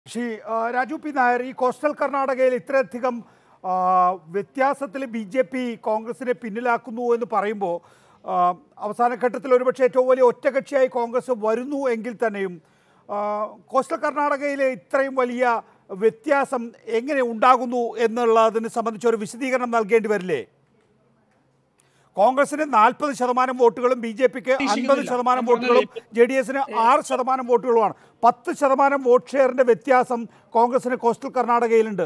ശ്രീ ആ, രാജു പി നായർ ഈ കോസ്റ്റൽ കർണാടകയിൽ ഇത്രയധികം ആ, വ്യത്യാസത്തിൽ ബി ജെ പി കോൺഗ്രസിനെ പിന്നിലാക്കുന്നു എന്ന് പറയുമ്പോൾ ആ, അവസാന ഘട്ടത്തിൽ ഒരുപക്ഷെ ഏറ്റവും വലിയ ഒറ്റകക്ഷിയായി കോൺഗ്രസ് വരുന്നു എങ്കിൽ തന്നെയും ആ, കോസ്റ്റൽ കർണാടകയിലെ ഇത്രയും വലിയ വ്യത്യാസം എങ്ങനെ ഉണ്ടാകുന്നു എന്നുള്ളതിനെ സംബന്ധിച്ച് ഒരു വിശദീകരണം നൽകേണ്ടി വരില്ലേ കോൺഗ്രസിന് നാൽപ്പത് ശതമാനം വോട്ടുകളും ബി ജെ പിക്ക് അൻപത് ശതമാനം വോട്ടുകളും ജെ ഡി എസിന് ആറ് ശതമാനം വോട്ടുകളുമാണ് പത്ത് ശതമാനം വോട്ട് ഷെയറിന്റെ വ്യത്യാസം കോൺഗ്രസിന് കോസ്റ്റൽ കർണാടകയിലുണ്ട്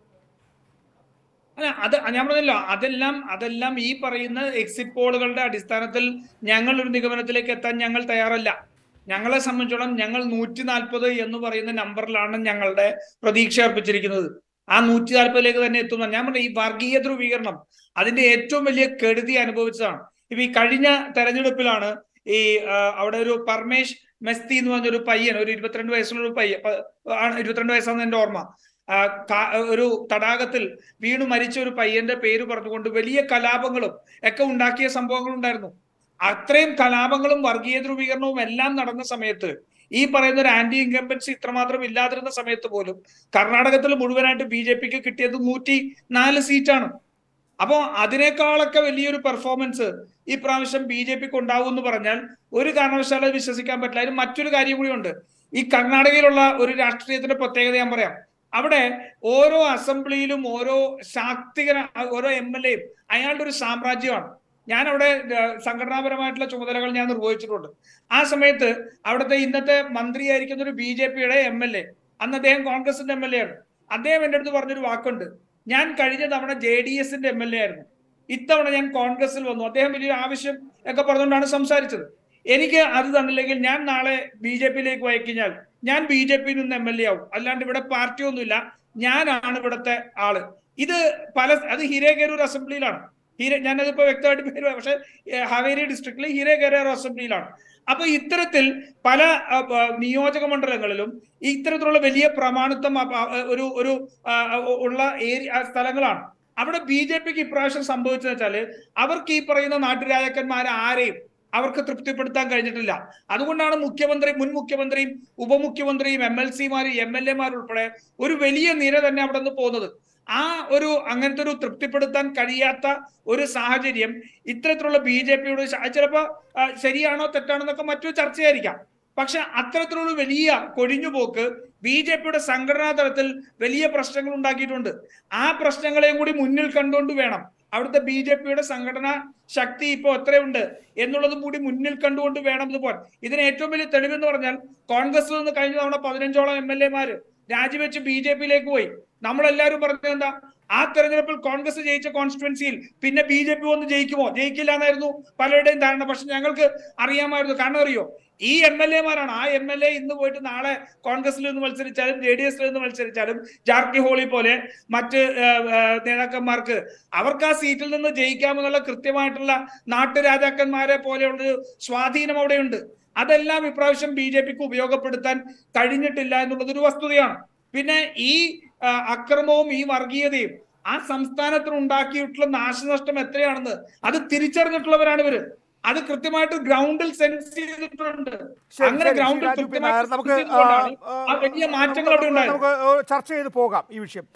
അല്ല അത് ഞാൻ പറഞ്ഞല്ലോ അതെല്ലാം അതെല്ലാം ഈ പറയുന്ന എക്സിറ്റ് പോളുകളുടെ അടിസ്ഥാനത്തിൽ ഞങ്ങൾ ഒരു നിഗമനത്തിലേക്ക് എത്താൻ ഞങ്ങൾ തയ്യാറല്ല ഞങ്ങളെ സംബന്ധിച്ചോളം ഞങ്ങൾ നൂറ്റി നാൽപ്പത് എന്ന് പറയുന്ന നമ്പറിലാണ് ഞങ്ങളുടെ പ്രതീക്ഷ അർപ്പിച്ചിരിക്കുന്നത് ആ നൂറ്റി നാൽപ്പതിലേക്ക് തന്നെ എത്തുന്ന ഞാൻ പറഞ്ഞ ഈ വർഗീയ ധ്രുവീകരണം അതിന്റെ ഏറ്റവും വലിയ കെടുതി അനുഭവിച്ചതാണ് ഇപ്പൊ ഈ കഴിഞ്ഞ തെരഞ്ഞെടുപ്പിലാണ് ഈ ആ, അവിടെ ഒരു പർമേഷ് മെസ്തി എന്ന് പറഞ്ഞൊരു പയ്യൻ ഒരു ഇരുപത്തിരണ്ട് വയസ്സുള്ള ഒരു പയ്യൻ പ- ആണ് ഇരുപത്തിരണ്ട് വയസ്സാണ് എന്റെ ഓർമ്മ ആ, കാ- ഒരു തടാകത്തിൽ വീണു മരിച്ച ഒരു പയ്യന്റെ പേര് പറഞ്ഞുകൊണ്ട് വലിയ കലാപങ്ങളും ഒക്കെ ഉണ്ടാക്കിയ സംഭവങ്ങൾ ഉണ്ടായിരുന്നു അത്രയും കലാപങ്ങളും വർഗീയ ധ്രുവീകരണവും എല്ലാം നടന്ന സമയത്ത് ഈ പറയുന്ന ഒരു ആന്റി ഇൻകംബൻസി ഇത്രമാത്രം ഇല്ലാതിരുന്ന സമയത്ത് പോലും കർണാടകത്തിൽ മുഴുവനായിട്ട് ബി ജെ പിക്ക് കിട്ടിയത് നൂറ്റി നാല് സീറ്റാണ് അപ്പോ അതിനേക്കാളൊക്കെ വലിയൊരു പെർഫോമൻസ് ഈ പ്രാവശ്യം ബി ജെ പിക്ക് ഉണ്ടാവും എന്ന് പറഞ്ഞാൽ ഒരു കാരണവശാലും അത് വിശ്വസിക്കാൻ പറ്റില്ല അതിന് മറ്റൊരു കാര്യം കൂടിയുണ്ട് ഈ കർണാടകയിലുള്ള ഒരു രാഷ്ട്രീയത്തിന്റെ പ്രത്യേകത ഞാൻ പറയാം അവിടെ ഓരോ അസംബ്ലിയിലും ഓരോ ശാക്തികര ഓരോ എം എൽ എയും അയാളുടെ ഒരു സാമ്രാജ്യമാണ് ഞാൻ അവിടെ ഏഹ്, സംഘടനാപരമായിട്ടുള്ള ചുമതലകൾ ഞാൻ നിർവഹിച്ചിട്ടുണ്ട് ആ സമയത്ത് അവിടുത്തെ ഇന്നത്തെ മന്ത്രിയായിരിക്കുന്ന ഒരു ബി ജെ പിയുടെ എം എൽ എ അന്ന് അദ്ദേഹം കോൺഗ്രസിന്റെ എം എൽ എ ആണ് അദ്ദേഹം എൻ്റെ അടുത്ത് പറഞ്ഞൊരു വാക്കുണ്ട് ഞാൻ കഴിഞ്ഞ തവണ ജെ ഡി എസിന്റെ എം എൽ എ ആയിരുന്നു ഇത്തവണ ഞാൻ കോൺഗ്രസിൽ വന്നു അദ്ദേഹം വലിയൊരു ആവശ്യം ഒക്കെ പറഞ്ഞുകൊണ്ടാണ് സംസാരിച്ചത് എനിക്ക് അത് തന്നില്ലെങ്കിൽ ഞാൻ നാളെ ബി ജെ പിയിലേക്ക് പോയിക്കഴിഞ്ഞാൽ ഞാൻ ബി ജെ പിയിൽ നിന്ന് എം എൽ എ ആവും അല്ലാണ്ട് ഇവിടെ പാർട്ടിയൊന്നുമില്ല ഞാനാണ് ഇവിടുത്തെ ആള് ഇത് പല അത് ഹിരേഗരൂർ അസംബ്ലിയിലാണ് ഹീര ഞാനതിപ്പോ വ്യക്തമായിട്ട് പേര് പക്ഷെ ഹവേരി ഡിസ്ട്രിക്റ്റിൽ ഹിരേഗരൂർ അസംബ്ലിയിലാണ് അപ്പൊ ഇത്തരത്തിൽ പല അ, അ, നിയോജക മണ്ഡലങ്ങളിലും ഇത്തരത്തിലുള്ള വലിയ പ്രമാണിത്വം അ, അ, ഒരു ഒരു ആ, ഉള്ള ഏരിയ സ്ഥലങ്ങളാണ് അവിടെ ബി ജെ പിക്ക് ഇപ്രാവശ്യം സംഭവിച്ചതെന്ന് വെച്ചാല് അവർക്ക് ഈ പറയുന്ന നാട്ടുരാജാക്കന്മാരെ ആരെയും അവർക്ക് തൃപ്തിപ്പെടുത്താൻ കഴിഞ്ഞിട്ടില്ല അതുകൊണ്ടാണ് മുഖ്യമന്ത്രി മുൻ മുഖ്യമന്ത്രിയും ഉപമുഖ്യമന്ത്രിയും എം എൽ സിമാരും എം എൽ എമാരും ഉൾപ്പെടെ ഒരു വലിയ നിര തന്നെ അവിടെ നിന്ന് പോകുന്നത് ആ ഒരു അങ്ങനത്തെ ഒരു തൃപ്തിപ്പെടുത്താൻ കഴിയാത്ത ഒരു സാഹചര്യം ഇത്തരത്തിലുള്ള ബി ജെ പിയുടെ ചിലപ്പോ ആ, ശരിയാണോ തെറ്റാണോ എന്നൊക്കെ മറ്റൊരു ചർച്ചയായിരിക്കാം പക്ഷെ അത്തരത്തിലുള്ള വലിയ കൊഴിഞ്ഞുപോക്ക് ബി ജെ പിയുടെ സംഘടനാ തലത്തിൽ വലിയ പ്രശ്നങ്ങൾ ഉണ്ടാക്കിയിട്ടുണ്ട് ആ പ്രശ്നങ്ങളെയും കൂടി മുന്നിൽ കണ്ടുകൊണ്ട് വേണം അവിടുത്തെ ബി ജെ പിയുടെ സംഘടനാ ശക്തി ഇപ്പോൾ എത്രയുണ്ട് എന്നുള്ളതും കൂടി മുന്നിൽ കണ്ടുകൊണ്ട് വേണം ഇത് പോകാൻ ഇതിന് ഏറ്റവും വലിയ തെളിവെന്ന് പറഞ്ഞാൽ കോൺഗ്രസിൽ നിന്ന് കഴിഞ്ഞ തവണ പതിനഞ്ചോളം എം എൽ എമാര് രാജിവെച്ച് ബി ജെ പിയിലേക്ക് പോയി നമ്മളെല്ലാവരും പറഞ്ഞത് എന്താ ആ തെരഞ്ഞെടുപ്പിൽ കോൺഗ്രസ് ജയിച്ച കോൺസ്റ്റിറ്റ്യുവൻസിയിൽ പിന്നെ ബി ജെ പി വന്ന് ജയിക്കുമോ ജയിക്കില്ല എന്നായിരുന്നു പലരുടെയും ധാരണ പക്ഷെ ഞങ്ങൾക്ക് അറിയാമായിരുന്നു കാരണം അറിയോ ഈ എം എൽ എമാരാണ് ആ എം എൽ എ ഇന്ന് പോയിട്ട് നാളെ കോൺഗ്രസിൽ നിന്ന് മത്സരിച്ചാലും ജെ ഡി എസിൽ നിന്ന് മത്സരിച്ചാലും ജാർക്കി ഹോളി പോലെ മറ്റ് ആ, ആ, നേതാക്കന്മാർക്ക് അവർക്ക് ആ സീറ്റിൽ നിന്ന് ജയിക്കാമെന്നുള്ള കൃത്യമായിട്ടുള്ള നാട്ടുരാജാക്കന്മാരെ പോലെയുള്ളൊരു സ്വാധീനം അവിടെയുണ്ട് അതെല്ലാം ഇപ്രാവശ്യം ബി ജെ പിക്ക് ഉപയോഗപ്പെടുത്താൻ കഴിഞ്ഞിട്ടില്ല എന്നുള്ളത് ഒരു വസ്തുതയാണ് പിന്നെ ഈ ആ, അക്രമവും ഈ വർഗീയതയും ആ സംസ്ഥാനത്തിന് ഉണ്ടാക്കിയിട്ടുള്ള നാശനഷ്ടം എത്രയാണെന്ന് അത് തിരിച്ചറിഞ്ഞിട്ടുള്ളവരാണ് ഇവര് അത് കൃത്യമായിട്ട് ഗ്രൗണ്ടിൽ സെൻസ് ചെയ്തിട്ടുണ്ട് ശരി, അങ്ങനെ ശരി, ഗ്രൗണ്ടിൽ ശ്രീ രാജു പി നായർ, കൃത്യമായിട്ട് നമുക്ക് sense ചെയ്തുകൊണ്ടാണ് ആ, ആ, ആ വലിയ മാറ്റങ്ങൾ നമുക്ക് അവിടെ ഉണ്ടായത് നമുക്ക് ചർച്ച ചെയ്ത് പോകാം ഈ വിഷയം